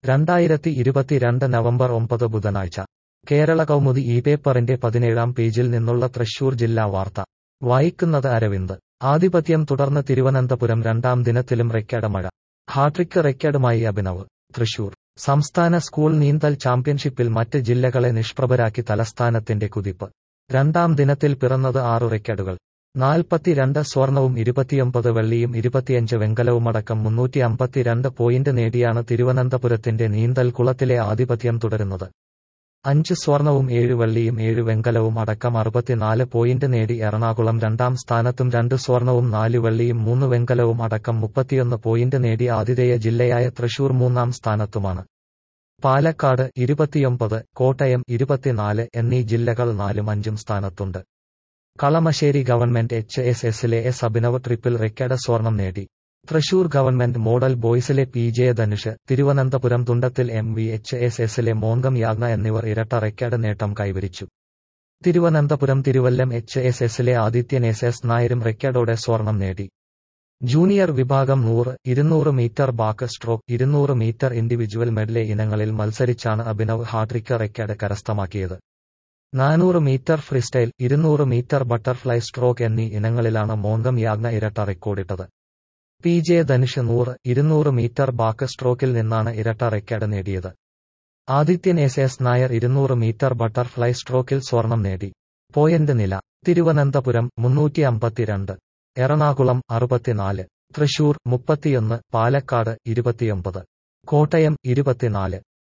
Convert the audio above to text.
രണ്ടായിരത്തി ഇരുപത്തിരണ്ട് നവംബർ ഒമ്പത് ബുധനാഴ്ച കേരള കൗമുദി ഈ പേപ്പറിന്റെ പതിനേഴാം പേജിൽ നിന്നുള്ള തൃശൂർ ജില്ലാ വാർത്ത വായിക്കുന്നത് അരവിന്ദ് ആധിപത്യം തുടർന്ന് തിരുവനന്തപുരം രണ്ടാം ദിനത്തിലും റെക്കോർഡ് മഴ ഹാട്രിക്ക് റെക്കോർഡുമായി അഭിനവ് തൃശൂർ സംസ്ഥാന സ്കൂൾ നീന്തൽ ചാമ്പ്യൻഷിപ്പിൽ മറ്റ് ജില്ലകളെ നിഷ്പ്രഭരാക്കി തലസ്ഥാനത്തിന്റെ കുതിപ്പ് രണ്ടാം ദിനത്തിൽ പിറന്നത് ആറു റെക്കോർഡുകൾ നാൽപ്പത്തിരണ്ട് സ്വർണവും ഇരുപത്തിയൊമ്പത് വെള്ളിയും ഇരുപത്തിയഞ്ച് വെങ്കലവുമടക്കം മുന്നൂറ്റി അമ്പത്തിരണ്ട് പോയിന്റ് നേടിയാണ് തിരുവനന്തപുരത്തിന്റെ നീന്തൽ കുളത്തിലെ ആധിപത്യം തുടരുന്നത് അഞ്ച് സ്വർണവും ഏഴ് വെള്ളിയും ഏഴ് വെങ്കലവും അടക്കം അറുപത്തിനാല് പോയിന്റ് നേടി എറണാകുളം രണ്ടാം സ്ഥാനത്തും രണ്ട് സ്വർണവും നാല് വെള്ളിയും മൂന്ന് വെങ്കലവും അടക്കം മുപ്പത്തിയൊന്ന് പോയിന്റ് നേടി ആതിഥേയ ജില്ലയായ തൃശൂർ മൂന്നാം സ്ഥാനത്തുമാണ് പാലക്കാട് ഇരുപത്തിയൊമ്പത് കോട്ടയം ഇരുപത്തിനാല് എന്നീ ജില്ലകൾ നാലും അഞ്ചും സ്ഥാനത്തുണ്ട് കളമശ്ശേരി ഗവൺമെന്റ് എച്ച് എസ് എസിലെ എസ് അഭിനവ് ട്രിപ്പിൾ റെക്കോർഡ് സ്വർണം നേടി തൃശൂർ ഗവൺമെന്റ് മോഡൽ ബോയ്സിലെ പി ജെ ധനുഷ് തിരുവനന്തപുരം തുണ്ടത്തിൽ എം വി എച്ച് എസ് എസിലെ മോങ്കം യാഗ്ന എന്നിവർ ഇരട്ട റെക്കോർഡ് നേട്ടം കൈവരിച്ചു തിരുവനന്തപുരം തിരുവല്ലം എച്ച് എസ് എസിലെ ആദിത്യൻ എസ് എസ് നായരും റെക്കോർഡോടെ സ്വർണം നേടി ജൂനിയർ വിഭാഗം നൂറ് ഇരുന്നൂറ് മീറ്റർ ബാക്ക് സ്ട്രോക്ക് ഇരുന്നൂറ് മീറ്റർ ഇൻഡിവിജ്വൽ മെഡ്ലെ ഇനങ്ങളിൽ മത്സരിച്ചാണ് അഭിനവ് ഹാട്രിക്ക് റെക്കോർഡ് കരസ്ഥമാക്കിയത് നാനൂറ് മീറ്റർ ഫ്രീസ്റ്റൈൽ ഇരുന്നൂറ് മീറ്റർ ബട്ടർഫ്ലൈ സ്ട്രോക്ക് എന്നീ ഇനങ്ങളിലാണ് മോങ്കം യാഗ്ന ഇരട്ട റെക്കോർഡിട്ടത് പി ജെ ധനുഷ് നൂറ് ഇരുന്നൂറ് മീറ്റർ ബാക്ക് സ്ട്രോക്കിൽ നിന്നാണ് ഇരട്ട റെക്കോർഡ് നേടിയത് ആദിത്യൻ എസ് എസ് നായർ ഇരുന്നൂറ് മീറ്റർ ബട്ടർഫ്ലൈ സ്ട്രോക്കിൽ സ്വർണം നേടി പോയിന്റ് നില തിരുവനന്തപുരം മുന്നൂറ്റി അമ്പത്തിരണ്ട് എറണാകുളം അറുപത്തിനാല് തൃശൂർ മുപ്പത്തിയൊന്ന് പാലക്കാട് ഇരുപത്തിയൊമ്പത് കോട്ടയം ഇരുപത്തിനാല്